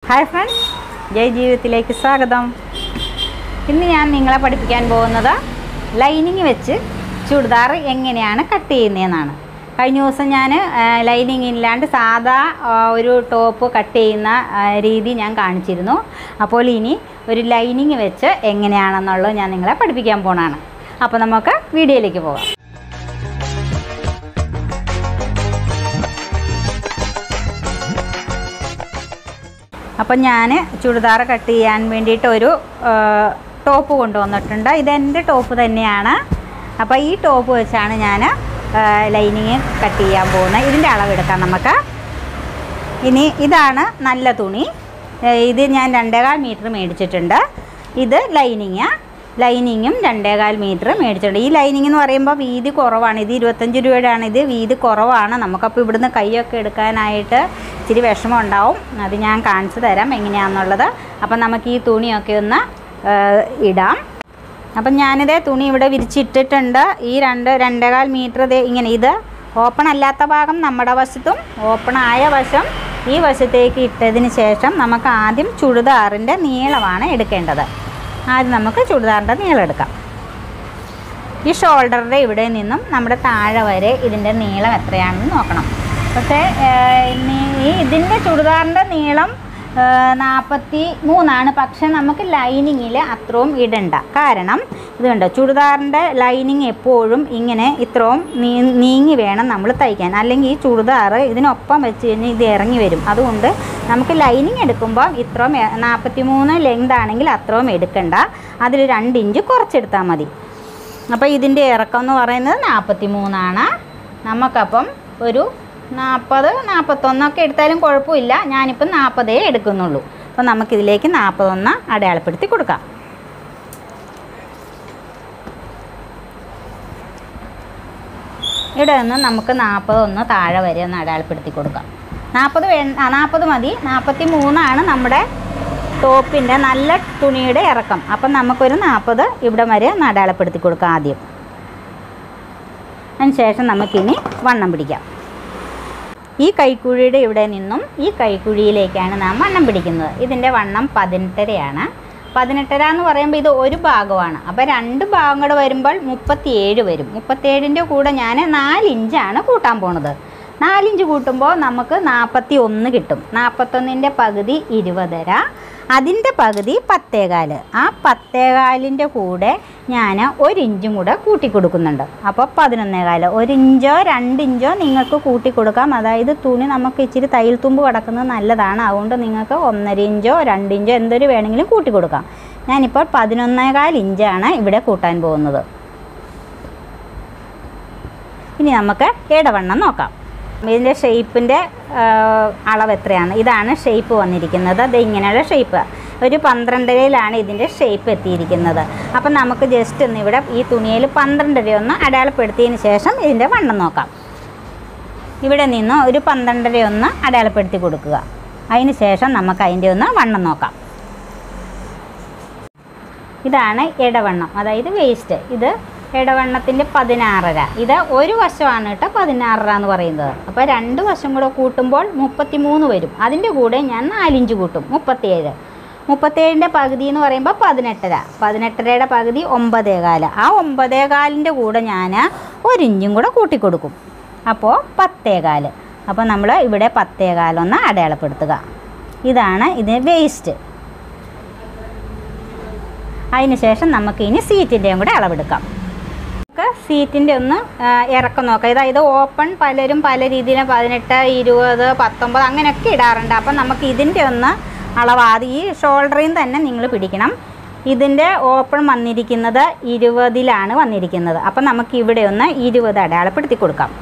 Hi friends ജയ് ജീവിതത്തിലേക്ക് സ്വാഗതം ഇന്ന് ഞാൻ നിങ്ങളെ പഠിപ്പിക്കാൻ പോകുന്നത് ലൈനിങ് വെച്ച് ചുരിദാർ എങ്ങനെയാണ് കട്ട് ചെയ്യുന്നതെന്നാണ് കഴിഞ്ഞ ദിവസം ഞാൻ ലൈനിങ് ഇല്ലാണ്ട് സാധാ ആ, ഒരു ടോപ്പ് കട്ട് ചെയ്യുന്ന ആ, രീതി ഞാൻ കാണിച്ചിരുന്നു അപ്പോൾ ഇനി ഒരു ലൈനിങ് വെച്ച് എങ്ങനെയാണെന്നുള്ളത് ഞാൻ നിങ്ങളെ പഠിപ്പിക്കാൻ പോണാണ് അപ്പോൾ നമുക്ക് വീഡിയോയിലേക്ക് പോകാം അപ്പം ഞാൻ ചുരിദാർ കട്ട് ചെയ്യാൻ വേണ്ടിയിട്ട് ഒരു ആ, ടോപ്പ് കൊണ്ടുവന്നിട്ടുണ്ട് ഇതെൻ്റെ ടോപ്പ് തന്നെയാണ് അപ്പോൾ ഈ ടോപ്പ് വെച്ചാണ് ഞാൻ ലൈനിങ് കട്ട് ചെയ്യാൻ പോകുന്നത് ഇതിൻ്റെ അളവെടുക്കാം നമുക്ക് ഇനി ഇതാണ് നല്ല തുണി ഏ, ഇത് ഞാൻ രണ്ടേകാൽ മീറ്റർ മേടിച്ചിട്ടുണ്ട് ഇത് ലൈനിങ് ലൈനിങ്ങും രണ്ടേകാൽ മീറ്റർ മേടിച്ചിട്ടുണ്ട് ഈ ലൈനിങ് എന്ന് പറയുമ്പോൾ വീതി കുറവാണ് ഇത് ഇരുപത്തഞ്ച് രൂപയുടെയാണ് ഇത് വീതി കുറവാണ് നമുക്കപ്പോൾ ഇവിടുന്ന് കൈയൊക്കെ എടുക്കാനായിട്ട് ഇച്ചിരി വിഷമം ഉണ്ടാവും അത് ഞാൻ കാണിച്ചു തരാം എങ്ങനെയാണെന്നുള്ളത് അപ്പം നമുക്ക് ഈ തുണിയൊക്കെ ഒന്ന് ഏ, ഇടാം അപ്പം ഞാനിതേ തുണി ഇവിടെ വിരിച്ചിട്ടിട്ടുണ്ട് ഈ രണ്ട് രണ്ടേകാൽ മീറ്റർ ഇതേ ഇങ്ങനെ ഇത് ഓപ്പൺ അല്ലാത്ത ഭാഗം നമ്മുടെ വശത്തും ഓപ്പൺ ആയ വശം ഈ വശത്തേക്ക് ഇട്ടതിന് ശേഷം നമുക്ക് ആദ്യം ചുരിദാറിൻ്റെ നീളമാണ് എടുക്കേണ്ടത് ആദ്യം നമുക്ക് ചുരിദാറിൻ്റെ നീളം എടുക്കാം ഈ ഷോൾഡറിൻ്റെ ഇവിടെ നിന്നും നമ്മുടെ താഴെ വരെ ഇതിൻ്റെ നീളം എത്രയാണെന്ന് നോക്കണം പക്ഷേ ഏഹ്, നീ- ഈ ഇതിൻ്റെ ചുരിദാറിൻ്റെ നീളം നാൽപ്പത്തി മൂന്നാണ് പക്ഷെ നമുക്ക് ലൈനിങ്ങിൽ അത്രയും ഇടണ്ട കാരണം ഇത് കണ്ടോ ചുരിദാറിൻ്റെ ലൈനിങ് എപ്പോഴും ഇങ്ങനെ ഇത്രയും നീ നീങ്ങി വേണം നമ്മൾ തയ്ക്കാൻ അല്ലെങ്കിൽ ഈ ചുരിദാർ ഇതിനൊപ്പം വെച്ച് കഴിഞ്ഞാൽ ഇത് ഇറങ്ങി വരും അതുകൊണ്ട് നമുക്ക് ലൈനിങ് എടുക്കുമ്പോൾ ഇത്രയും നാൽപ്പത്തി മൂന്ന് ലെങ്ത് ആണെങ്കിൽ അത്രയും എടുക്കണ്ട അതിൽ രണ്ട് ഇഞ്ച് കുറച്ചെടുത്താൽ മതി അപ്പോൾ ഇതിൻ്റെ ഇറക്കം എന്ന് പറയുന്നത് നാൽപ്പത്തി മൂന്നാണ് നമുക്കപ്പം ഒരു നാൽപ്പത് നാൽപ്പത്തൊന്നൊക്കെ എടുത്താലും കുഴപ്പമില്ല ഞാനിപ്പം നാൽപ്പതേ എടുക്കുന്നുള്ളൂ അപ്പോൾ നമുക്കിതിലേക്ക് നാൽപ്പതൊന്ന് അടയാളപ്പെടുത്തി കൊടുക്കാം ഇവിടെ നിന്ന് നമുക്ക് നാൽപ്പതൊന്ന് താഴെ വരെ ഒന്ന് അടയാളപ്പെടുത്തി കൊടുക്കാം നാൽപ്പത് വേ നാൽപ്പത് മതി നാൽപ്പത്തി മൂന്നാണ് നമ്മുടെ ടോപ്പിൻ്റെ നല്ല തുണിയുടെ ഇറക്കം അപ്പം നമുക്കൊരു നാൽപ്പത് ഇവിടെ വരെ ഒന്ന് അടയാളപ്പെടുത്തി കൊടുക്കാം ആദ്യം അതിന് ശേഷം നമുക്കിനി വണ്ണം പിടിക്കാം ഈ കൈക്കുഴിയുടെ ഇവിടെ നിന്നും ഈ കൈക്കുഴിയിലേക്കാണ് നാം വണ്ണം പിടിക്കുന്നത് ഇതിൻ്റെ വണ്ണം പതിനെട്ടരയാണ് പതിനെട്ടര എന്ന് പറയുമ്പോൾ ഇത് ഒരു ഭാഗമാണ് അപ്പോൾ രണ്ട് ഭാഗം കൂടെ വരുമ്പോൾ മുപ്പത്തിയേഴ് വരും മുപ്പത്തിയേഴിൻ്റെ കൂടെ ഞാൻ നാലിഞ്ചാണ് കൂട്ടാൻ പോണത് നാലിഞ്ച് കൂട്ടുമ്പോൾ നമുക്ക് നാൽപ്പത്തി ഒന്ന് കിട്ടും നാൽപ്പത്തൊന്നിൻ്റെ പകുതി ഇരുപതര അതിൻ്റെ പകുതി പത്തേകാല് ആ പത്തേകാലിൻ്റെ കൂടെ ഞാൻ ഒരു ഇഞ്ചും കൂടെ കൂട്ടി കൊടുക്കുന്നുണ്ട് അപ്പോൾ പതിനൊന്നേകാല് ഒരു ഇഞ്ചോ രണ്ട് ഇഞ്ചോ നിങ്ങൾക്ക് കൂട്ടി കൊടുക്കാം അതായത് തുണി നമുക്ക് ഇച്ചിരി തയ്യൽ തുമ്പ് കിടക്കുന്നത് നല്ലതാണ് അതുകൊണ്ട് നിങ്ങൾക്ക് ഒന്നര ഇഞ്ചോ രണ്ട് ഇഞ്ചോ എന്തൊരു വേണമെങ്കിലും കൂട്ടി കൊടുക്കാം ഞാനിപ്പോൾ പതിനൊന്നേകാൽ ഇഞ്ചാണ് ഇവിടെ കൂട്ടാൻ പോകുന്നത് ഇനി നമുക്ക് ഇടവണ്ണം നോക്കാം ഇതിൻ്റെ ഷേപ്പിൻ്റെ അളവ് എത്രയാണ് ഇതാണ് ഷേപ്പ് വന്നിരിക്കുന്നത് അത് ഇങ്ങനെയുള്ള ഷേപ്പ് ഒരു പന്ത്രണ്ടരയിലാണ് ഇതിൻ്റെ ഷേപ്പ് എത്തിയിരിക്കുന്നത് അപ്പം നമുക്ക് ജസ്റ്റ് ഒന്ന് ഇവിടെ ഈ തുണിയിൽ പന്ത്രണ്ടര ഒന്ന് അടയാളപ്പെടുത്തിയതിന് ശേഷം ഇതിൻ്റെ വണ്ണം നോക്കാം ഇവിടെ നിന്ന് ഒരു പന്ത്രണ്ടര ഒന്ന് അടയാളപ്പെടുത്തി കൊടുക്കുക അതിന് ശേഷം നമുക്ക് അതിൻ്റെ ഒന്ന് വണ്ണം നോക്കാം ഇതാണ് ഇടവണ്ണം അതായത് വേസ്റ്റ് ഇത് ഇടവണ്ണത്തിൻ്റെ പതിനാറര ഇത് ഒരു വശമാണ് കേട്ടോ പതിനാറര എന്ന് പറയുന്നത് അപ്പോൾ രണ്ട് വശം കൂടെ കൂട്ടുമ്പോൾ മുപ്പത്തി മൂന്ന് വരും അതിൻ്റെ കൂടെ ഞാൻ നാലിഞ്ച് കൂട്ടും മുപ്പത്തിയേഴ് മുപ്പത്തേഴിൻ്റെ പകുതി എന്ന് പറയുമ്പോൾ പതിനെട്ടര പതിനെട്ടരയുടെ പകുതി ഒമ്പതേകാല് ആ ഒമ്പതേകാലിൻ്റെ കൂടെ ഞാൻ ഒരു ഇഞ്ചും കൂടെ കൂട്ടിക്കൊടുക്കും അപ്പോൾ പത്തേകാല് അപ്പോൾ നമ്മൾ ഇവിടെ പത്തേകാലൊന്ന് അടയാളപ്പെടുത്തുക ഇതാണ് ഇതിന് വേസ്റ്റ് അതിന് ശേഷം നമുക്ക് ഇനി സീറ്റിൻ്റെയും കൂടെ അളവെടുക്കാം നമുക്ക് സീറ്റിൻ്റെ ഒന്ന് ആ, ഇറക്കം നോക്കാം അതായത് ഓപ്പൺ പലരും പല രീതിയിലും പതിനെട്ട് ഇരുപത് പത്തൊമ്പത് അങ്ങനെയൊക്കെ ഇടാറുണ്ട് അപ്പം നമുക്ക് ഇതിൻ്റെ ഒന്ന് അളവ് ആദ്യം ഈ ഷോൾഡറിൽ തന്നെ നിങ്ങൾ പിടിക്കണം ഇതിൻ്റെ ഓപ്പൺ വന്നിരിക്കുന്നത് ഇരുപതിലാണ് വന്നിരിക്കുന്നത് അപ്പം നമുക്ക് ഇവിടെ ഒന്ന് ഇരുപത് അടയാളപ്പെടുത്തി കൊടുക്കാം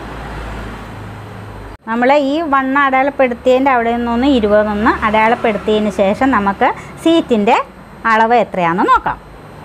നമ്മൾ ഈ വണ്ണം അടയാളപ്പെടുത്തിയതിൻ്റെ അവിടെ നിന്നൊന്ന് ഇരുപതൊന്ന് അടയാളപ്പെടുത്തിയതിന് ശേഷം നമുക്ക് സീറ്റിൻ്റെ അളവ് എത്രയാണെന്ന് നോക്കാം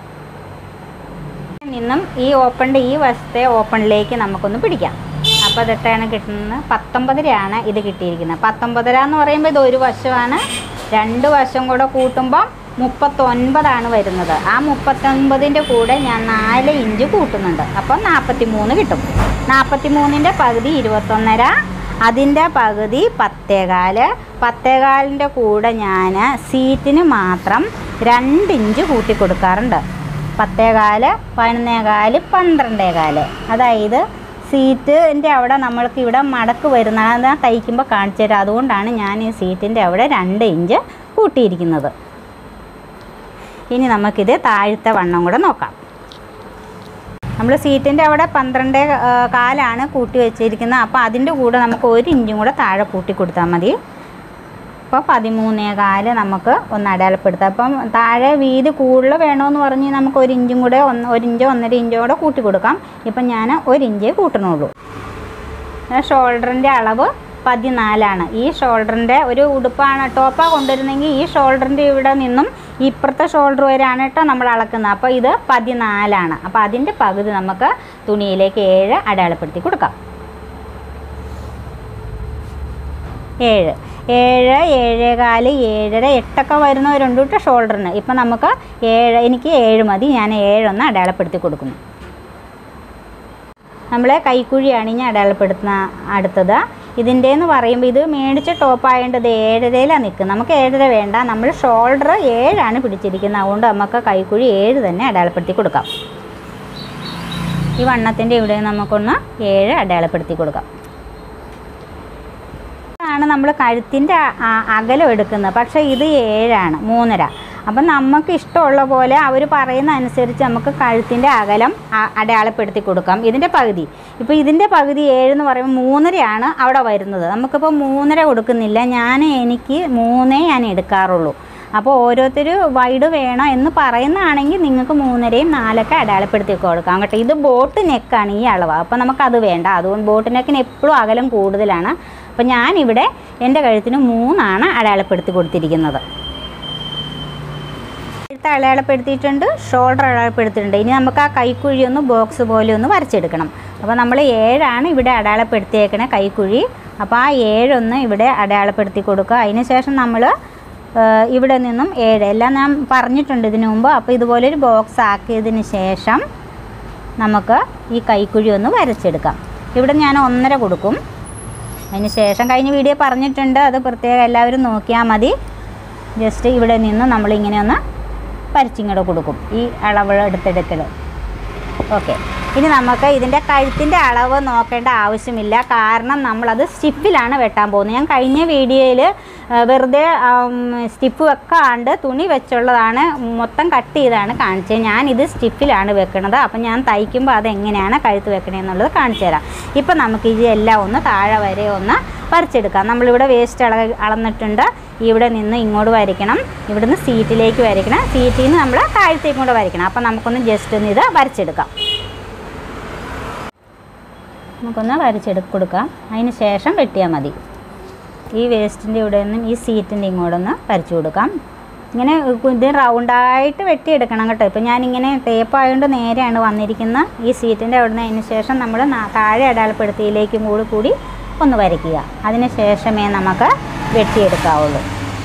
നിന്നും ഈ ഓപ്പണിൻ്റെ ഈ വശത്തെ ഓപ്പണിലേക്ക് നമുക്കൊന്ന് പിടിക്കാം അപ്പോൾ അത് എത്രയാണ് കിട്ടുന്നത് പത്തൊമ്പതരയാണ് ഇത് കിട്ടിയിരിക്കുന്നത് പത്തൊമ്പതര എന്ന് പറയുമ്പോൾ ഇത് ഒരു വശമാണ് രണ്ട് വശം കൂടെ കൂട്ടുമ്പോൾ മുപ്പത്തൊൻപതാണ് വരുന്നത് ആ മുപ്പത്തൊൻപതിൻ്റെ കൂടെ ഞാൻ നാല് ഇഞ്ച് കൂട്ടുന്നുണ്ട് അപ്പം നാൽപ്പത്തി മൂന്ന് കിട്ടും നാൽപ്പത്തി മൂന്നിൻ്റെ പകുതി ഇരുപത്തൊന്നര അതിൻ്റെ പകുതി പത്തേകാല് പത്തേകാലിൻ്റെ കൂടെ ഞാൻ സീറ്റിന് മാത്രം രണ്ട് ഇഞ്ച് കൂട്ടി കൊടുക്കാറുണ്ട് പത്തേകാല് പതിനൊന്നേകാല് പന്ത്രണ്ടേകാല് അതായത് സീറ്റിൻ്റെ അവിടെ നമ്മൾക്ക് ഇവിടെ മടക്ക് വരുന്ന അത് തയ്ക്കുമ്പോൾ കാണിച്ചു തരാം അതുകൊണ്ടാണ് ഞാൻ ഈ സീറ്റിൻ്റെ അവിടെ രണ്ട് ഇഞ്ച് കൂട്ടിയിരിക്കുന്നത് ഇനി നമുക്കിത് താഴത്തെ വണ്ണം കൂടെ നോക്കാം നമ്മൾ സീറ്റിൻ്റെ അവിടെ പന്ത്രണ്ട് ആ, കാലാണ് കൂട്ടി വെച്ചിരിക്കുന്നത് അപ്പോൾ അതിൻ്റെ കൂടെ നമുക്ക് ഒരു ഇഞ്ചും കൂടെ താഴെ കൂട്ടി കൊടുത്താൽ മതി അപ്പോൾ പതിമൂന്നേ കാല് നമുക്ക് ഒന്ന് അടയാളപ്പെടുത്താം അപ്പം താഴെ വീതി കൂടുതൽ വേണമെന്ന് പറഞ്ഞ് നമുക്ക് ഒരു ഇഞ്ചും കൂടെ ഒന്ന് ഒരു ഇഞ്ചോ ഒന്നര ഇഞ്ചോ കൂടെ കൂട്ടി കൊടുക്കാം ഇപ്പം ഞാൻ ഒരു ഇഞ്ചേ കൂട്ടണുള്ളൂ ഷോൾഡറിൻ്റെ അളവ് പതിനാലാണ് ഈ ഷോൾഡറിൻ്റെ ഒരു ഉടുപ്പാണ് ടോപ്പാണ് കൊണ്ടുവരുന്നെങ്കിൽ ഈ ഷോൾഡറിൻ്റെ ഇവിടെ നിന്നും ഇപ്പുറത്തെ ഷോൾഡർ വരെയാണ് കേട്ടോ നമ്മൾ അളക്കുന്നത് അപ്പോൾ ഇത് പതിനാലാണ് അപ്പോൾ അതിൻ്റെ പകുതി നമുക്ക് തുണിയിലേക്ക് ഏഴ് അടയാളപ്പെടുത്തി കൊടുക്കാം ഏഴ് ഏഴ് ഏഴേകാല് ഏഴര എട്ടൊക്കെ വരുന്നവരുണ്ട് കേട്ടോ ഷോൾഡറിന് ഇപ്പം നമുക്ക് ഏഴ് എനിക്ക് ഏഴ് മതി ഞാൻ ഏഴൊന്ന് അടയാളപ്പെടുത്തി കൊടുക്കുന്നു നമ്മൾ കൈക്കുഴി അണിഞ്ഞ് അടയാളപ്പെടുത്തുന്ന അടുത്തത് ഇതിൻ്റെ എന്ന് പറയുമ്പോൾ ഇത് മേടിച്ച ടോപ്പായതുകൊണ്ട് ഇത് ഏഴരയിലാണ് നിൽക്കുന്നത് നമുക്ക് ഏഴര വേണ്ട നമ്മൾ ഷോൾഡർ ഏഴാണ് പിടിച്ചിരിക്കുന്നത് അതുകൊണ്ട് നമുക്ക് കൈക്കുഴി ഏഴ് തന്നെ അടയാളപ്പെടുത്തി കൊടുക്കാം ഈ വണ്ണത്തിൻ്റെ ഇവിടെ നമുക്കൊന്ന് ഏഴ് അടയാളപ്പെടുത്തി കൊടുക്കാം ആണ് നമ്മൾ കഴുത്തിൻ്റെ അ- അകലം എടുക്കുന്നത് പക്ഷേ ഇത് ഏഴാണ് മൂന്നര അപ്പം നമുക്ക് ഇഷ്ടമുള്ള പോലെ അവർ പറയുന്ന അനുസരിച്ച് നമുക്ക് കഴുത്തിൻ്റെ അകലം അ- അടയാളപ്പെടുത്തി കൊടുക്കാം ഇതിൻ്റെ പകുതി ഇപ്പോൾ ഇതിൻ്റെ പകുതി ഏഴെന്ന് പറയുമ്പോൾ മൂന്നരയാണ് അവിടെ വരുന്നത് നമുക്കിപ്പോൾ മൂന്നര കൊടുക്കുന്നില്ല ഞാൻ എനിക്ക് മൂന്നേ ഞാൻ എടുക്കാറുള്ളൂ അപ്പോൾ ഓരോരുത്തർ വൈഡ് വേണം എന്ന് പറയുന്നതാണെങ്കിൽ നിങ്ങൾക്ക് മൂന്നരയും നാലൊക്കെ അടയാളപ്പെടുത്തി കൊടുക്കാം കേട്ടോ ഇത് ബോട്ട് നെക്കാണ് ഈ അളവ് അപ്പോൾ നമുക്കത് വേണ്ട അതുകൊണ്ട് ബോട്ട് നെക്കിന് എപ്പോഴും അകലം കൂടുതലാണ് അപ്പോൾ ഞാനിവിടെ എൻ്റെ കഴുത്തിന് മൂന്നാണ് അടയാളപ്പെടുത്തി കൊടുത്തിരിക്കുന്നത് കഴുത്ത് അടയാളപ്പെടുത്തിയിട്ടുണ്ട് ഷോൾഡർ അടയാളപ്പെടുത്തിയിട്ടുണ്ട് ഇനി നമുക്ക് ആ കൈക്കുഴി ഒന്ന് ബോക്സ് പോലെ ഒന്ന് വരച്ചെടുക്കണം അപ്പോൾ നമ്മൾ ഏഴാണ് ഇവിടെ അടയാളപ്പെടുത്തിയേക്കണ കൈക്കുഴി അപ്പോൾ ആ ഏഴൊന്ന് ഇവിടെ അടയാളപ്പെടുത്തി കൊടുക്കുക അതിന് ശേഷം നമ്മൾ ഇവിടെ നിന്നും ഏഴ് എല്ലാം ഞാൻ പറഞ്ഞിട്ടുണ്ട് ഇതിനു മുമ്പ് അപ്പോൾ ഇതുപോലൊരു ബോക്സ് ആക്കിയതിന് ശേഷം നമുക്ക് ഈ കൈക്കുഴി ഒന്ന് വരച്ചെടുക്കാം ഇവിടെ ഞാൻ ഒന്നര കൊടുക്കും അതിന് ശേഷം കഴിഞ്ഞ വീഡിയോ പറഞ്ഞിട്ടുണ്ട് അത് പ്രത്യേകം എല്ലാവരും നോക്കിയാൽ മതി ജസ്റ്റ് ഇവിടെ നിന്ന് നമ്മളിങ്ങനെ ഒന്ന് പരിച്ചിങ്ങോട്ട് കൊടുക്കും ഈ അളവ് എടുത്തെടുക്കൽ ഓക്കെ ഇനി നമുക്ക് ഇതിൻ്റെ കഴുത്തിൻ്റെ അളവ് നോക്കേണ്ട ആവശ്യമില്ല കാരണം നമ്മളത് സ്റ്റിപ്പിലാണ് വെട്ടാൻ പോകുന്നത് ഞാൻ കഴിഞ്ഞ വീഡിയോയിൽ വെറുതെ സ്റ്റിപ്പ് വെക്കാണ്ട് തുണി വെച്ചുള്ളതാണ് മൊത്തം കട്ട് ചെയ്താണ് കാണിച്ചത് ഞാനിത് സ്റ്റിപ്പിലാണ് വെക്കുന്നത് അപ്പം ഞാൻ തയ്ക്കുമ്പോൾ അതെങ്ങനെയാണ് കഴുത്ത് വെക്കണേന്നുള്ളത് കാണിച്ചു തരാം ഇപ്പം നമുക്ക് ഇതെല്ലാം ഒന്ന് താഴെ വരെ ഒന്ന് വരച്ചെടുക്കാം നമ്മളിവിടെ വേസ്റ്റ് അള അളന്നിട്ടുണ്ട് ഇവിടെ നിന്ന് ഇങ്ങോട്ട് വരയ്ക്കണം ഇവിടുന്ന് സീറ്റിലേക്ക് വരയ്ക്കണം സീറ്റിൽ നിന്ന് നമ്മൾ താഴത്തേക്കും കൂടെ വരയ്ക്കണം അപ്പം നമുക്കൊന്ന് ജസ്റ്റ് ഒന്ന് ഇത് വരച്ചെടുക്കാം നമുക്കൊന്ന് വരച്ചെടു കൊടുക്കാം അതിന് ശേഷം വെട്ടിയാൽ മതി ഈ വേസ്റ്റിൻ്റെ ഇവിടെ നിന്നും ഈ സീറ്റിൻ്റെ ഇങ്ങോട്ടൊന്ന് വരച്ചു കൊടുക്കാം ഇങ്ങനെ ഇത് റൗണ്ടായിട്ട് വെട്ടിയെടുക്കണം കേട്ടോ ഇപ്പം ഞാനിങ്ങനെ തേപ്പായതുകൊണ്ട് നേരെയാണ് വന്നിരിക്കുന്ന ഈ സീറ്റിൻ്റെ അവിടെ നിന്ന് അതിന് ശേഷം നമ്മൾ നാ- താഴെ അടയാളപ്പെടുത്തിയിലേക്കും കൂടി കൂടി ഒന്ന് വരയ്ക്കുക അതിന് ശേഷമേ നമുക്ക് വെട്ടിയെടുക്കാവുള്ളൂ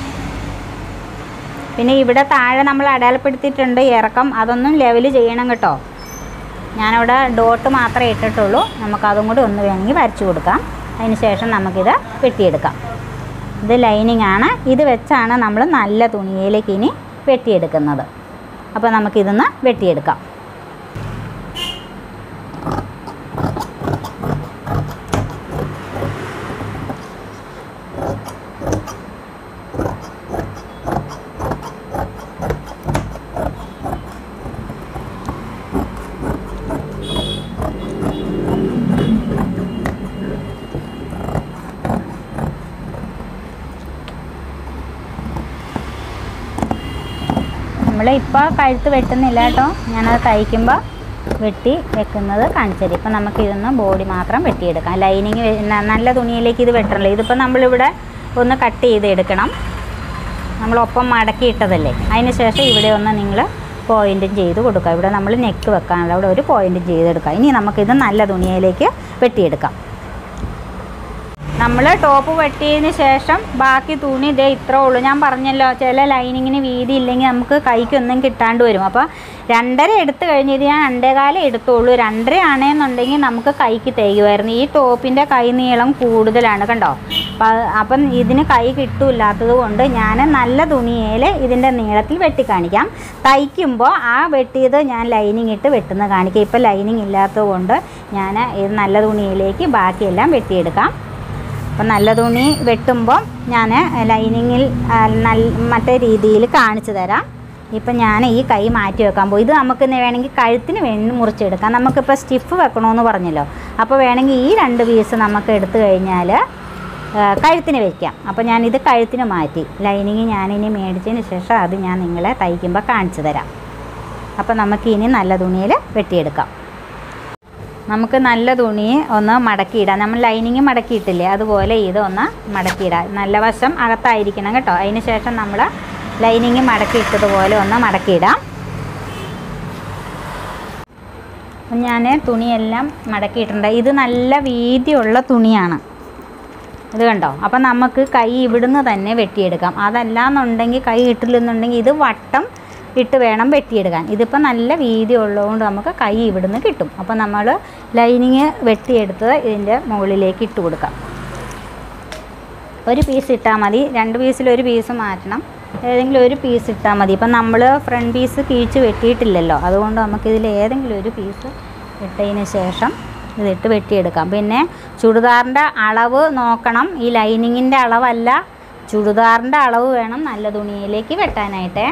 പിന്നെ ഇവിടെ താഴെ നമ്മൾ അടയാളപ്പെടുത്തിയിട്ടുണ്ട് ഇറക്കം അതൊന്നും ലെവൽ ചെയ്യണം കേട്ടോ ഞാനവിടെ ഡോട്ട് മാത്രമേ ഇട്ടിട്ടുള്ളൂ നമുക്കതും കൂടി ഒന്ന് വേണമെങ്കിൽ വരച്ചു കൊടുക്കാം അതിന് ശേഷം നമുക്കിത് വെട്ടിയെടുക്കാം ഇത് ലൈനിങ് ആണ് ഇത് വെച്ചാണ് നമ്മൾ നല്ല തുണിയിലേക്ക് ഇനി വെട്ടിയെടുക്കുന്നത് അപ്പോൾ നമുക്കിതൊന്ന് വെട്ടിയെടുക്കാം നമ്മൾ ഇപ്പോൾ കഴുത്ത് വെട്ടുന്നില്ല കേട്ടോ ഞാനത് തയ്ക്കുമ്പോൾ വെട്ടി വെക്കുന്നത് കാണിച്ചത് ഇപ്പം നമുക്ക് ഇതൊന്ന് ബോഡി മാത്രം വെട്ടിയെടുക്കാം ലൈനിങ് നല്ല തുണിയിലേക്ക് ഇത് വെട്ടണല്ലോ ഇതിപ്പോൾ നമ്മളിവിടെ ഒന്ന് കട്ട് ചെയ്ത് എടുക്കണം നമ്മളൊപ്പം മടക്കി ഇട്ടതല്ലേ അതിന് ശേഷം ഇവിടെ ഒന്ന് നിങ്ങൾ പോയിൻറ്റും ചെയ്ത് കൊടുക്കുക ഇവിടെ നമ്മൾ നെക്ക് വെക്കാനുള്ള അവിടെ ഒരു പോയിൻറ്റും ചെയ്തെടുക്കുക ഇനി നമുക്കിത് നല്ല തുണിയിലേക്ക് വെട്ടിയെടുക്കാം നമ്മൾ ടോപ്പ് വെട്ടിയതിന് ശേഷം ബാക്കി തുണി ഇതേ ഇത്രേ ഉള്ളൂ ഞാൻ പറഞ്ഞല്ലോ ചില ലൈനിങ്ങിന് വീതി ഇല്ലെങ്കിൽ നമുക്ക് കൈക്കൊന്നും കിട്ടാണ്ട് വരും അപ്പോൾ രണ്ടര എടുത്തു കഴിഞ്ഞത് ഞാൻ രണ്ടേകാലം എടുത്തുള്ളൂ രണ്ടര ആണെന്നുണ്ടെങ്കിൽ നമുക്ക് കൈക്ക് തേകുമായിരുന്നു ഈ ടോപ്പിൻ്റെ കൈ നീളം കൂടുതലാണ് കണ്ടോ അപ്പം അത് അപ്പം ഇതിന് കൈ കിട്ടൂല്ലാത്തത് കൊണ്ട് ഞാൻ നല്ല തുണിയിൽ ഇതിൻ്റെ നീളത്തിൽ വെട്ടി കാണിക്കാം തയ്ക്കുമ്പോൾ ആ വെട്ടിയത് ഞാൻ ലൈനിങ് ഇട്ട് വെട്ടുന്ന കാണിക്കാം ഇപ്പം ലൈനിങ് ഇല്ലാത്തത് കൊണ്ട് ഞാൻ ഇത് നല്ല തുണിയിലേക്ക് ബാക്കിയെല്ലാം വെട്ടിയെടുക്കാം അപ്പം നല്ല തുണി വെട്ടുമ്പോൾ ഞാൻ ലൈനിങ്ങിൽ ആ, നല്ല മറ്റേ രീതിയിൽ കാണിച്ചു തരാം ഇപ്പം ഞാൻ ഈ കൈ മാറ്റി വെക്കാൻ പോകും ഇത് നമുക്ക് ഇന്ന് വേണമെങ്കിൽ കഴുത്തിന് വേണ്ടി മുറിച്ചെടുക്കാം നമുക്കിപ്പോൾ സ്റ്റിഫ് വെക്കണമെന്ന് പറഞ്ഞല്ലോ അപ്പോൾ വേണമെങ്കിൽ ഈ രണ്ട് പീസ് നമുക്ക് എടുത്തു കഴിഞ്ഞാൽ ആ, കഴുത്തിന് വയ്ക്കാം അപ്പോൾ ഞാനിത് കഴുത്തിന് മാറ്റി ലൈനിങ് ഞാനിനി മേടിച്ചതിന് ശേഷം അത് ഞാൻ നിങ്ങളെ തയ്ക്കുമ്പോൾ കാണിച്ചു തരാം അപ്പോൾ നമുക്ക് ഇനി നല്ല തുണിയിൽ വെട്ടിയെടുക്കാം നമുക്ക് നല്ല തുണി ഒന്ന് മടക്കിയിടാം നമ്മൾ ലൈനിങ് മടക്കിയിട്ടില്ലേ അതുപോലെ ഇത് ഒന്ന് മടക്കിയിടാം നല്ല വശം അകത്തായിരിക്കണം കേട്ടോ അതിന് ശേഷം നമ്മൾ ലൈനിങ് മടക്കിയിട്ടതുപോലെ ഒന്ന് മടക്കിയിടാം അപ്പം ഞാൻ തുണിയെല്ലാം മടക്കിയിട്ടുണ്ട് ഇത് നല്ല വീതിയുള്ള തുണിയാണ് ഇത് കണ്ടോ അപ്പം നമുക്ക് കൈ ഇവിടുന്ന് തന്നെ വെട്ടിയെടുക്കാം അതല്ലാന്നുണ്ടെങ്കിൽ കൈ ഇട്ടില്ലെന്നുണ്ടെങ്കിൽ ഇത് വട്ടം ഇട്ട് വേണം വെട്ടിയെടുക്കാൻ ഇതിപ്പോൾ നല്ല വീതി ഉള്ളതുകൊണ്ട് നമുക്ക് കൈ ഇവിടുന്ന് കിട്ടും അപ്പോൾ നമ്മൾ ലൈനിങ് വെട്ടിയെടുത്ത് ഇതിൻ്റെ മുകളിലേക്ക് ഇട്ട് കൊടുക്കാം ഒരു പീസ് ഇട്ടാൽ മതി രണ്ട് പീസിൽ ഒരു പീസ് മാറ്റണം ഏതെങ്കിലും ഒരു പീസ് ഇട്ടാൽ മതി ഇപ്പം നമ്മൾ ഫ്രണ്ട് പീസ് കിഴിച്ച് വെട്ടിയിട്ടില്ലല്ലോ അതുകൊണ്ട് നമുക്കിതിൽ ഏതെങ്കിലും ഒരു പീസ് ഇട്ടതിന് ശേഷം ഇതിട്ട് വെട്ടിയെടുക്കാം പിന്നെ ചുരിദാറിൻ്റെ അളവ് നോക്കണം ഈ ലൈനിങ്ങിൻ്റെ അളവല്ല ചുരിദാറിൻ്റെ അളവ് വേണം നല്ല തുണിയിലേക്ക് വെട്ടാനായിട്ടേ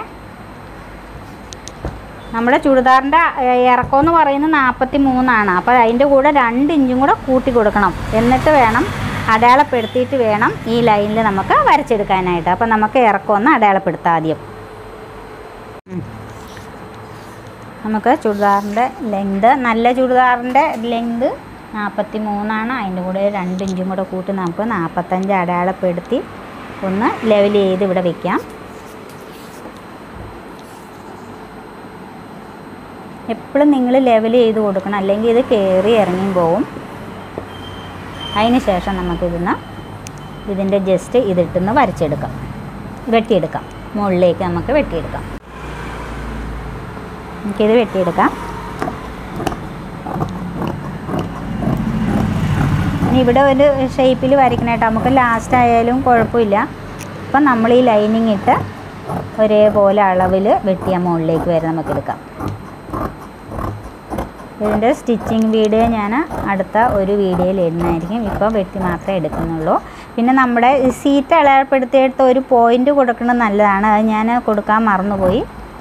നമ്മുടെ ചുരിദാറിൻ്റെ ഇറക്കം എന്ന് പറയുന്നത് നാൽപ്പത്തി മൂന്നാണ് അപ്പോൾ അതിൻ്റെ കൂടെ രണ്ട് ഇഞ്ചും കൂടെ കൂട്ടി കൊടുക്കണം എന്നിട്ട് വേണം അടയാളപ്പെടുത്തിയിട്ട് വേണം ഈ ലൈനിൽ നമുക്ക് വരച്ചെടുക്കാനായിട്ട് അപ്പോൾ നമുക്ക് ഇറക്കം ഒന്ന് അടയാളപ്പെടുത്താം ആദ്യം ഉം. നമുക്ക് ചുരിദാറിൻ്റെ ലെങ്ത് നല്ല ചുരിദാറിൻ്റെ ലെങ്ത് നാൽപ്പത്തി മൂന്നാണ് അതിൻ്റെ കൂടെ രണ്ട് ഇഞ്ചും കൂടെ കൂട്ടി നമുക്ക് നാൽപ്പത്തഞ്ച് അടയാളപ്പെടുത്തി ഒന്ന് ലെവൽ ചെയ്ത് ഇവിടെ വെക്കാം എപ്പോഴും നിങ്ങൾ ലെവൽ ചെയ്ത് കൊടുക്കണം അല്ലെങ്കിൽ ഇത് കയറി ഇറങ്ങിയും പോവും അതിന് ശേഷം നമുക്കിതിന്ന് ഇതിൻ്റെ ജസ്റ്റ് ഇതിട്ടൊന്ന് വരച്ചെടുക്കാം വെട്ടിയെടുക്കാം മുകളിലേക്ക് നമുക്ക് വെട്ടിയെടുക്കാം നമുക്കിത് വെട്ടിയെടുക്കാം ഇനി ഇവിടെ ഒരു ഷേപ്പിൽ വരയ്ക്കണേട്ടോ നമുക്ക് ലാസ്റ്റ് ആയാലും കുഴപ്പമില്ല അപ്പം നമ്മൾ ഈ ലൈനിങ് ഇട്ട് ഒരേപോലെ അളവിൽ വെട്ടിയ മുകളിലേക്ക് വരെ നമുക്ക് എടുക്കാം ഇതിൻ്റെ സ്റ്റിച്ചിങ് വീഡിയോ ഞാൻ അടുത്ത ഒരു വീഡിയോയിൽ ഇടുന്നതായിരിക്കും ഇപ്പോൾ വെട്ടി മാത്രമേ എടുക്കുന്നുള്ളൂ പിന്നെ നമ്മുടെ ഈ സീറ്റ് അളപ്പെടുത്തിയെടുത്ത ഒരു പോയിന്റ് കൊടുക്കുന്നത് നല്ലതാണ് അത് ഞാൻ കൊടുക്കാൻ മറന്നുപോയി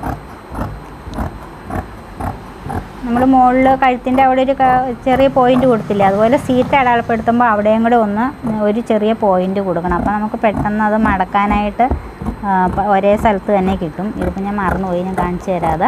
നമ്മൾ മുകളിൽ കഴുത്തിൻ്റെ അവിടെ ഒരു ക- ചെറിയ പോയിന്റ് കൊടുത്തില്ലേ അതുപോലെ സീറ്റ് അടയാളപ്പെടുത്തുമ്പോൾ അവിടെയും കൂടെ ഒന്ന് ഒരു ചെറിയ പോയിന്റ് കൊടുക്കണം അപ്പോൾ നമുക്ക് പെട്ടെന്ന് അത് മടക്കാനായിട്ട് ആ, പ- ഒരേ സ്ഥലത്ത് തന്നെ കിട്ടും ഇതിപ്പോൾ ഞാൻ മറന്നുപോയി ഞാൻ കാണിച്ചു തരാതെ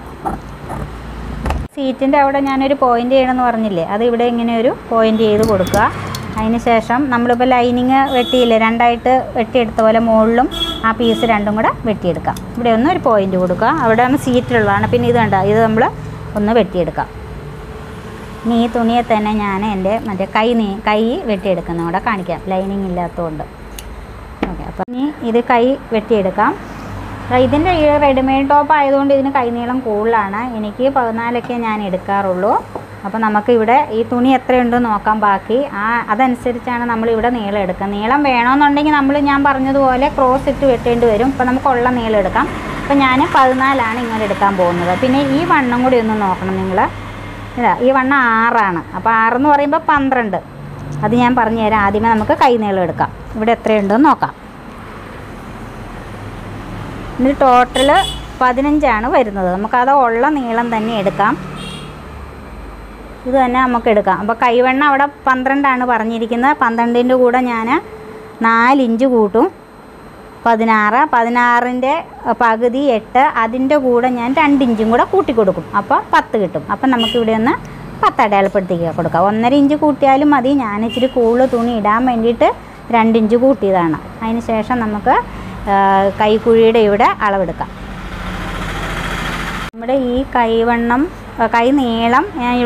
സീറ്റിൻ്റെ അവിടെ ഞാനൊരു പോയിന്റ് ചെയ്യണമെന്ന് പറഞ്ഞില്ലേ അത് ഇവിടെ ഇങ്ങനെ ഒരു പോയിന്റ് ചെയ്ത് കൊടുക്കുക അതിന് ശേഷം നമ്മളിപ്പോൾ ലൈനിങ് വെട്ടിയില്ലേ രണ്ടായിട്ട് വെട്ടിയെടുത്ത പോലെ മുകളിലും ആ പീസ് രണ്ടും കൂടെ വെട്ടിയെടുക്കാം ഇവിടെ ഒന്ന് ഒരു പോയിന്റ് കൊടുക്കുക അവിടെയാണ് സീറ്റിലുള്ളതാണ് പിന്നെ ഇത് കണ്ട ഇത് നമ്മൾ ഒന്ന് വെട്ടിയെടുക്കാം ഇനി ഈ തുണിയെ തന്നെ ഞാൻ എൻ്റെ മറ്റേ കൈ നീ കൈ വെട്ടിയെടുക്കുന്ന കൂടെ കാണിക്കാം ലൈനിങ് ഇല്ലാത്തതുകൊണ്ട് ഓക്കെ അപ്പം ഇനി ഇത് കൈ വെട്ടിയെടുക്കാം ദാ ഇതിൻ്റെ ഈ റെഡിമെയ്ഡ് ടോപ്പ് ആയതുകൊണ്ട് ഇതിന് കൈനീളം കൂടുതലാണ് എനിക്ക് പതിനാലൊക്കെ ഞാൻ എടുക്കാറുള്ളൂ അപ്പോൾ നമുക്ക് ഇവിടെ ഈ തുണി എത്രയുണ്ടെന്ന് നോക്കാം ബാക്കി ആ അതനുസരിച്ചാണ് നമ്മൾ ഇവിടെ നീളം എടുക്കുക നീളം വേണമെന്നുണ്ടെങ്കിൽ നമ്മൾ ഞാൻ പറഞ്ഞതുപോലെ ക്രോസ് ഇട്ട് വെട്ടേണ്ടി വരും അപ്പോൾ നമുക്കുള്ള നീളം എടുക്കാം അപ്പോൾ ഞാൻ പതിനാലാണ് ഇങ്ങനെ എടുക്കാൻ പോകുന്നത് പിന്നെ ഈ വണ്ണം കൂടി ഒന്ന് നോക്കണം നിങ്ങൾ ഇതാ ഈ വണ്ണം ആറാണ് അപ്പോൾ ആറെന്ന് പറയുമ്പോൾ പന്ത്രണ്ട് അത് ഞാൻ പറഞ്ഞു തരാം ആദ്യമേ നമുക്ക് കൈ നീളം എടുക്കാം ഇവിടെ എത്രയുണ്ടെന്ന് നോക്കാം ഇത് ടോട്ടൽ പതിനഞ്ചാണ് വരുന്നത് നമുക്കത് ഉള്ള നീളം തന്നെ എടുക്കാം ഇത് തന്നെ നമുക്ക് എടുക്കാം അപ്പോൾ കൈവെണ്ണ അവിടെ പന്ത്രണ്ടാണ് പറഞ്ഞിരിക്കുന്നത് പന്ത്രണ്ടിൻ്റെ കൂടെ ഞാൻ നാലിഞ്ച് കൂട്ടും പതിനാറ് പതിനാറിൻ്റെ പകുതി എട്ട് അതിൻ്റെ കൂടെ ഞാൻ രണ്ടിഞ്ചും കൂടെ കൂട്ടി കൊടുക്കും അപ്പോൾ പത്ത് കിട്ടും അപ്പം നമുക്കിവിടെ ഒന്ന് പത്ത് അടയാളപ്പെടുത്തി കൊടുക്കാം ഒന്നര ഇഞ്ച് കൂട്ടിയാലും മതി ഞാൻ ഇച്ചിരി കൂടുതൽ തുണി ഇടാൻ വേണ്ടിയിട്ട് രണ്ടിഞ്ച് കൂട്ടിയതാണ് അതിന് ശേഷം നമുക്ക് ആ, കൈക്കുഴിയുടെ ഇവിടെ അളവെടുക്കാം നമ്മുടെ ഈ കൈവണ്ണം ആ, കൈ നീളം ഞാൻ ഇവിടെ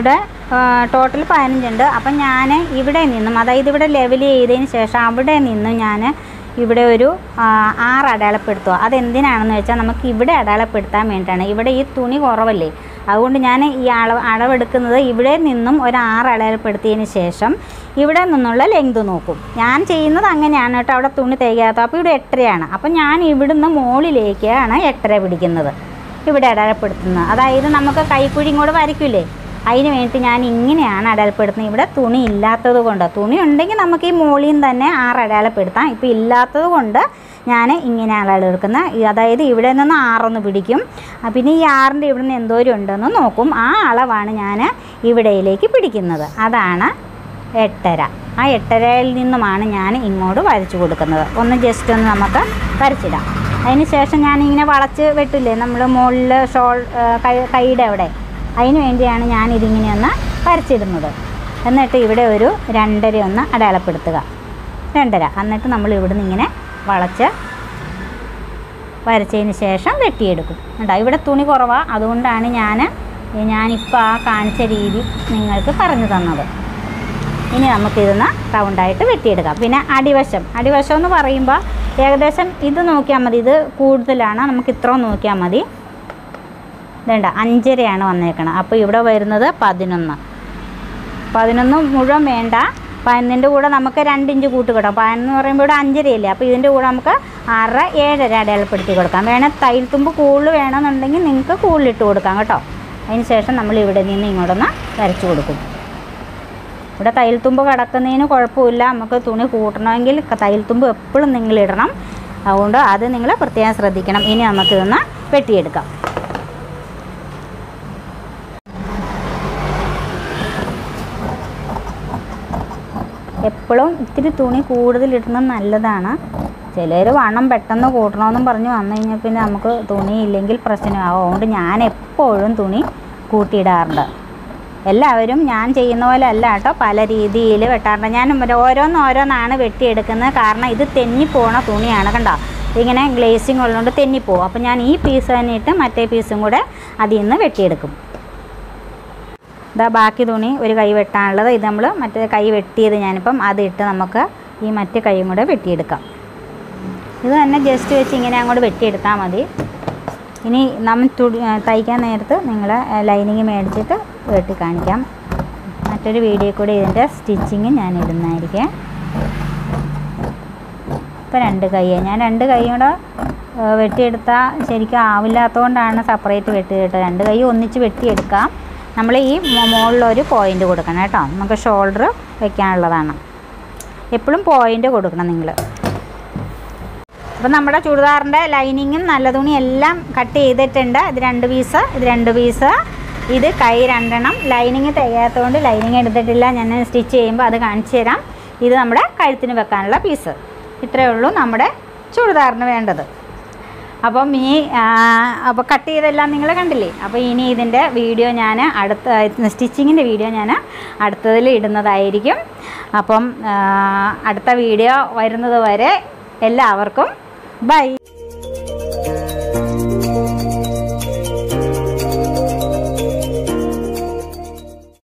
ടോട്ടൽ പതിനഞ്ചുണ്ട് അപ്പം ഞാൻ ഇവിടെ നിന്നും അതായത് ഇവിടെ ലെവൽ ചെയ്തതിന് ശേഷം അവിടെ നിന്നും ഞാൻ ഇവിടെ ഒരു ആ, ആറ് അടയാളപ്പെടുത്തുക അതെന്തിനാണെന്ന് വെച്ചാൽ നമുക്ക് ഇവിടെ അടയാളപ്പെടുത്താൻ വേണ്ടിയിട്ടാണ് ഇവിടെ ഈ തുണി കുറവല്ലേ അതുകൊണ്ട് ഞാൻ ഈ അളവ് അളവെടുക്കുന്നത് ഇവിടെ നിന്നും ഒരു ആറ് അടയാളപ്പെടുത്തിയതിന് ശേഷം ഇവിടെ നിന്നുള്ള ലെങ്ത് നോക്കും ഞാൻ ചെയ്യുന്നത് അങ്ങനെയാണ് കേട്ടോ അവിടെ തുണി തികയാത്ത അപ്പോൾ ഇവിടെ എട്ടരയാണ് അപ്പം ഞാൻ ഇവിടുന്ന് മുകളിലേക്കാണ് എട്ടര പിടിക്കുന്നത് ഇവിടെ അടയാളപ്പെടുത്തുന്നത് അതായത് നമുക്ക് കൈക്കുഴിയും കൂടെ വരയ്ക്കില്ലേ അതിന് വേണ്ടി ഞാൻ ഇങ്ങനെയാണ് അടയാളപ്പെടുത്തുന്നത് ഇവിടെ തുണി ഇല്ലാത്തത് കൊണ്ട് തുണി ഉണ്ടെങ്കിൽ നമുക്ക് ഈ മുകളിൽ നിന്ന് തന്നെ ആറ് അടയാളപ്പെടുത്താം ഇപ്പോൾ ഇല്ലാത്തത് കൊണ്ട് ഞാൻ ഇങ്ങനെ അളവെടുക്കുന്നത് ഈ- അതായത് ഇവിടെ നിന്ന് ആറൊന്ന് പിടിക്കും ആ, പിന്നെ ഈ ആറിൻ്റെ ഇവിടെ നിന്ന് എന്തോരം ഉണ്ടെന്ന് നോക്കും ആ അളവാണ് ഞാൻ ഇവിടയിലേക്ക് പിടിക്കുന്നത് അതാണ് എട്ടര ആ എട്ടരയിൽ നിന്നുമാണ് ഞാൻ ഇങ്ങോട്ട് വരച്ചു കൊടുക്കുന്നത് ഒന്ന് ജസ്റ്റ് ഒന്ന് നമുക്ക് വരച്ചിടാം അതിന് ശേഷം ഞാനിങ്ങനെ വളച്ച് വെട്ടില്ലേ നമ്മൾ മുകളിൽ ഷോൾ ആ, കൈ കൈയുടെ അവിടെ അതിന് വേണ്ടിയാണ് ഞാൻ ഇതിങ്ങനെ ഒന്ന് വരച്ചിടുന്നത് എന്നിട്ട് ഇവിടെ ഒരു രണ്ടര ഒന്ന് അടയാളപ്പെടുത്തുക രണ്ടര എന്നിട്ട് നമ്മൾ ഇവിടുന്ന് ഇങ്ങനെ വളച്ച് വരച്ചതിന് ശേഷം വെട്ടിയെടുക്കും കേട്ടോ ഇവിടെ തുണി കുറവാണ് അതുകൊണ്ടാണ് ഞാൻ ഞാനിപ്പോൾ ആ കാണിച്ച രീതി നിങ്ങൾക്ക് പറഞ്ഞു തന്നത് ഇനി നമുക്കിതൊന്ന് റൗണ്ടായിട്ട് വെട്ടിയെടുക്കാം പിന്നെ അടിവശം അടിവശം എന്ന് പറയുമ്പോൾ ഏകദേശം ഇത് നോക്കിയാൽ മതി ഇത് കൂടുതലാണ് നമുക്ക് ഇത്രയും നോക്കിയാൽ മതി വേണ്ട അഞ്ചരയാണ് വന്നേക്കണം അപ്പോൾ ഇവിടെ വരുന്നത് പതിനൊന്ന് പതിനൊന്ന് മുഴുവൻ വേണ്ട പതിനൊന്നിൻ്റെ കൂടെ നമുക്ക് രണ്ട് ഇഞ്ച് കൂട്ട് കിട്ടാം പതിനൊന്ന് പറയുമ്പോൾ ഇവിടെ അഞ്ചരയല്ലേ അപ്പോൾ ഇതിൻ്റെ കൂടെ നമുക്ക് ആറര ഏഴര അടയാളപ്പെടുത്തി കൊടുക്കാം വേണേൽ തയ്യൽ തുമ്പ് കൂടുതൽ വേണമെന്നുണ്ടെങ്കിൽ നിങ്ങൾക്ക് കൂടുതലിട്ട് കൊടുക്കാം കേട്ടോ അതിന് ശേഷം നമ്മൾ ഇവിടെ നിന്ന് ഇങ്ങോട്ടൊന്ന് വരച്ചു കൊടുക്കും ഇവിടെ തയ്യൽ തുമ്പ് കിടക്കുന്നതിന് കുഴപ്പമില്ല നമുക്ക് തുണി കൂട്ടണമെങ്കിൽ ക- തയ്യൽ തുമ്പ് എപ്പോഴും നിങ്ങൾ ഇടണം അതുകൊണ്ട് അത് നിങ്ങൾ പ്രത്യേകം ശ്രദ്ധിക്കണം ഇനി നമുക്കിതൊന്ന് വെട്ടിയെടുക്കാം എപ്പോഴും ഇത്തിരി തുണി കൂടുതൽ ഇടുന്നത് നല്ലതാണ് ചിലർ വണ്ണം പെട്ടെന്ന് കൂട്ടണമെന്നും പറഞ്ഞ് വന്നു കഴിഞ്ഞാൽ പിന്നെ നമുക്ക് തുണി ഇല്ലെങ്കിൽ പ്രശ്നമാകും അതുകൊണ്ട് ഞാൻ എപ്പോഴും തുണി കൂട്ടിയിടാറുണ്ട് എല്ലാവരും ഞാൻ ചെയ്യുന്ന പോലെ അല്ല കേട്ടോ പല രീതിയിൽ വെട്ടാറുണ്ട് ഞാൻ ഓരോന്ന് ഓരോന്നാണ് വെട്ടിയെടുക്കുന്നത് കാരണം ഇത് തെന്നിപ്പോണ തുണിയാണ് കണ്ടോ ഇങ്ങനെ ഗ്ലേസിങ് ഉള്ളതുകൊണ്ട് തെന്നിപ്പോവും അപ്പോൾ ഞാൻ ഈ പീസ് തന്നെ ഇട്ട് മറ്റേ പീസും കൂടെ അതിൽ നിന്ന് വെട്ടിയെടുക്കും ഇതാ ബാക്കി തുണി ഒരു കൈ വെട്ടാനുള്ളത് ഇത് നമ്മൾ മറ്റേ കൈ വെട്ടിയത് ഞാനിപ്പം അതിട്ട് നമുക്ക് ഈ മറ്റേ കൈയും കൂടെ വെട്ടിയെടുക്കാം ഇത് തന്നെ ജസ്റ്റ് വെച്ച് ഇങ്ങനെ അങ്ങോട്ട് വെട്ടിയെടുത്താൽ മതി ഇനി നമ്മൾ തുടി ആ, തയ്ക്കാൻ നേരത്ത് നിങ്ങൾ ലൈനിങ് മേടിച്ചിട്ട് വെട്ടി കാണിക്കാം മറ്റൊരു വീഡിയോ കൂടി ഇതിൻ്റെ സ്റ്റിച്ചിങ് ഞാൻ ഇടുന്നതായിരിക്കും ഇപ്പോൾ രണ്ട് കൈ ഞാൻ രണ്ട് കൈ കൂടെ ആ, വെട്ടിയെടുത്താൽ ശരിക്കും ആവില്ലാത്തതുകൊണ്ടാണ് സെപ്പറേറ്റ് വെട്ടിയിട്ട് രണ്ട് കൈ ഒന്നിച്ച് വെട്ടിയെടുക്കാം നമ്മൾ ഈ മോ- മുകളിലൊരു പോയിൻ്റ് കൊടുക്കണം കേട്ടോ നമുക്ക് ഷോൾഡർ വെക്കാനുള്ളതാണ് എപ്പോഴും പോയിൻ്റ് കൊടുക്കണം നിങ്ങൾ അപ്പോൾ നമ്മുടെ ചുരിദാറിൻ്റെ ലൈനിങ്ങും നല്ല തുണി എല്ലാം കട്ട് ചെയ്തിട്ടുണ്ട് ഇത് രണ്ട് പീസ് ഇത് രണ്ട് പീസ് ഇത് കൈ രണ്ടെണ്ണം ലൈനിങ് തികയാത്തതുകൊണ്ട് ലൈനിങ് എടുത്തിട്ടില്ല ഞാൻ സ്റ്റിച്ച് ചെയ്യുമ്പോൾ അത് കാണിച്ചു തരാം ഇത് നമ്മുടെ കഴുത്തിന് വെക്കാനുള്ള പീസ് ഇത്രയേ ഉള്ളൂ നമ്മുടെ ചുരിദാറിന് വേണ്ടത് അപ്പം ഈ അപ്പോൾ കട്ട് ചെയ്തെല്ലാം നിങ്ങൾ കണ്ടില്ലേ അപ്പോൾ ഇനി ഇതിൻ്റെ വീഡിയോ ഞാൻ അടുത്ത സ്റ്റിച്ചിങ്ങിൻ്റെ വീഡിയോ ഞാൻ അടുത്തതിൽ ഇടുന്നതായിരിക്കും അപ്പം ആ, അടുത്ത വീഡിയോ വരുന്നത് വരെ എല്ലാവർക്കും ബൈ